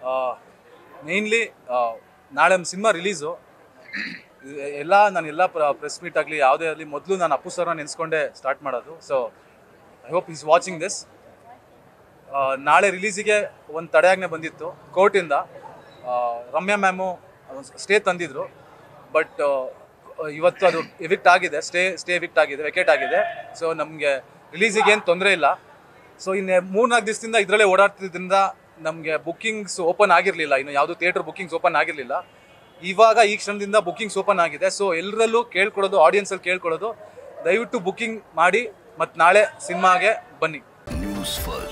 mainly ನಾಳೆ ನಮ್ಮ cinema release ಎಲ್ಲ ನಾನು ಎಲ್ಲ ಪ್ರೆಸ್ ಮೀಟ್ ಆಗಲಿ ಯಾವುದೇ ಆಗಲಿ ಮೊದಲು ನಾನು ಅಪ್ಪು ಸರ್ನ ನೆನೆಸ್ಕೊಂಡೇ ಸ್ಟಾರ್ಟ್ ಮಾಡೋದು so I hope is watching this ನಾಳೆ ರಿಲೀಸಿಗೆ ಒಂದು ತಡೆಯಾಜ್ಞೆ ಬಂದಿತ್ತು ಕೋರ್ಟಿಂದ ರಮ್ಯಾ ಮ್ಯಾಮು ಸ್ಟೇ ತಂದಿದ್ರು ಬಟ್ ಇವತ್ತು ಅದು ಎವಿಕ್ಟ್ ಆಗಿದೆ ಸ್ಟೇ ಸ್ಟೇ ಎವಿಕ್ಟ್ ಆಗಿದೆ ವೆಕೇಟ್ ಆಗಿದೆ ಸೊ ನಮಗೆ ರಿಲೀಸಿಗೆ ಏನು ತೊಂದರೆ ಇಲ್ಲ ಸೊ ಇನ್ನು ಮೂರ್ನಾಲ್ಕು ದಿವಸದಿಂದ ಇದರಲ್ಲೇ ಓಡಾಡ್ತಿದ್ರಿಂದ ನಮಗೆ ಬುಕ್ಕಿಂಗ್ಸ್ ಓಪನ್ ಆಗಿರಲಿಲ್ಲ ಇನ್ನು ಯಾವುದು ಥಿಯೇಟರ್ ಬುಕ್ಕಿಂಗ್ಸ್ ಓಪನ್ ಆಗಿರಲಿಲ್ಲ ಇವಾಗ ಈ ಕ್ಷಣದಿಂದ ಬುಕ್ಕಿಂಗ್ಸ್ ಓಪನ್ ಆಗಿದೆ ಸೊ ಎಲ್ಲರಲ್ಲೂ ಕೇಳ್ಕೊಡೋದು ಆಡಿಯನ್ಸಲ್ಲಿ ಕೇಳ್ಕೊಡೋದು ದಯವಿಟ್ಟು ಬುಕ್ಕಿಂಗ್ ಮಾಡಿ ಮತ್ತು ನಾಳೆ ಸಿನಿಮಾಗೆ ಬನ್ನಿ ನ್ಯೂಸ್ ಫಸ್ಟ್